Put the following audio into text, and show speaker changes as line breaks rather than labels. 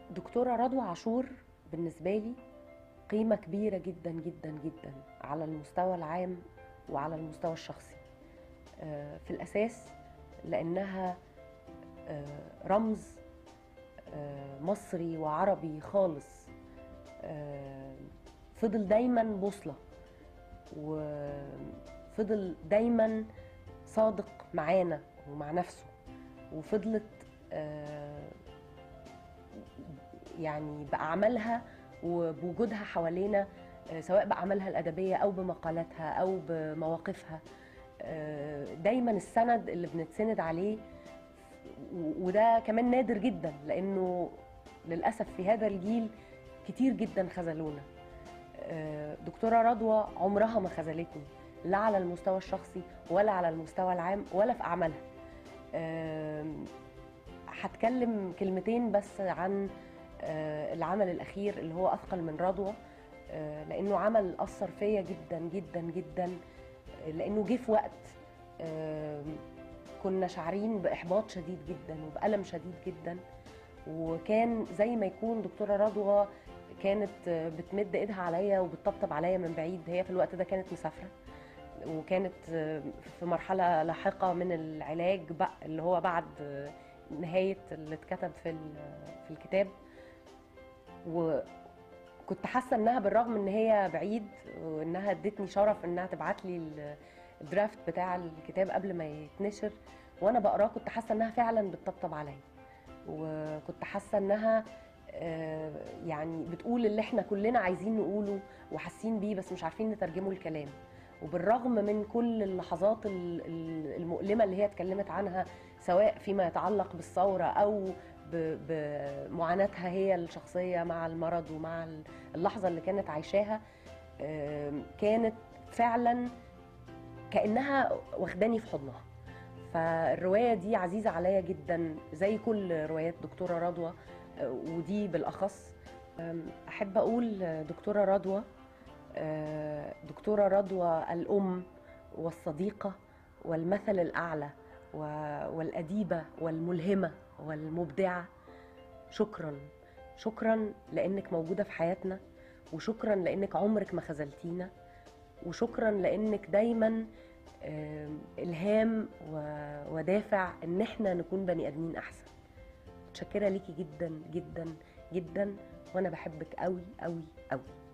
دكتورة رضوى عاشور بالنسبة لي قيمة كبيرة جدا جدا جدا على المستوى العام وعلى المستوى الشخصي آه، في الأساس لأنها آه، رمز آه، مصري وعربي خالص آه، فضل دايما بوصلة وفضل دايما صادق معانا ومع نفسه وفضلت آه، يعني بأعمالها وبوجودها حوالينا آه، سواء بأعمالها الأدبية أو بمقالاتها أو بمواقفها آه، دايما السند اللي بنتسند عليه و- وده كمان نادر جدا لأنه للأسف في هذا الجيل كتير جدا خذلونا آه، دكتورة رضوى عمرها ما خذلتني لا على المستوى الشخصي ولا على المستوى العام ولا في أعمالها آم، هتكلم كلمتين بس عن آه، العمل الأخير اللي هو أثقل من رضوى آه، لأنه عمل أثر فيا جدا جدا جدا آه، لأنه جه في وقت آم، كنا شعرين بإحباط شديد جدا وبألم شديد جدا وكان زي ما يكون دكتورة رضوى كانت آه، بتمد ايدها عليا وبتطبطب عليا من بعيد هي في الوقت ده كانت مسافرة وكانت آه، في مرحلة لاحقة من العلاج بقى اللي هو بعد آه، نهاية اللي اتكتب في ال- في الكتاب وكنت حاسة انها بالرغم ان هي بعيد وانها ادتني شرف انها تبعت لي ال- الدرافت بتاع الكتاب قبل ما يتنشر وانا بقراه كنت حاسة انها فعلا بتطبطب عليا وكنت حاسة انها آه، يعني بتقول اللي احنا كلنا عايزين نقوله وحاسين بيه بس مش عارفين نترجمه الكلام وبالرغم من كل اللحظات ال- ال- المؤلمة اللي هي اتكلمت عنها سواء فيما يتعلق بالثورة أو ب- بمعاناتها هي الشخصية مع المرض ومع ال- اللحظة اللي كانت عايشاها آم، كانت فعلا كأنها واخداني في حضنها فالرواية دي عزيزة عليا جدا زي كل روايات دكتورة رضوى آه، ودي بالأخص آم، أحب أقول آه، دكتورة رضوى آه، دكتورة رضوى الأم والصديقة والمثل الأعلى و- والأديبة والملهمة والمبدعة شكرا شكرا لأنك موجودة في حياتنا وشكرا لأنك عمرك ما خذلتينا وشكرا لأنك دايما آم، إلهام و- ودافع إن احنا نكون بني آدمين أحسن متشكرة ليكي جدا جدا جدا وأنا بحبك قوي قوي قوي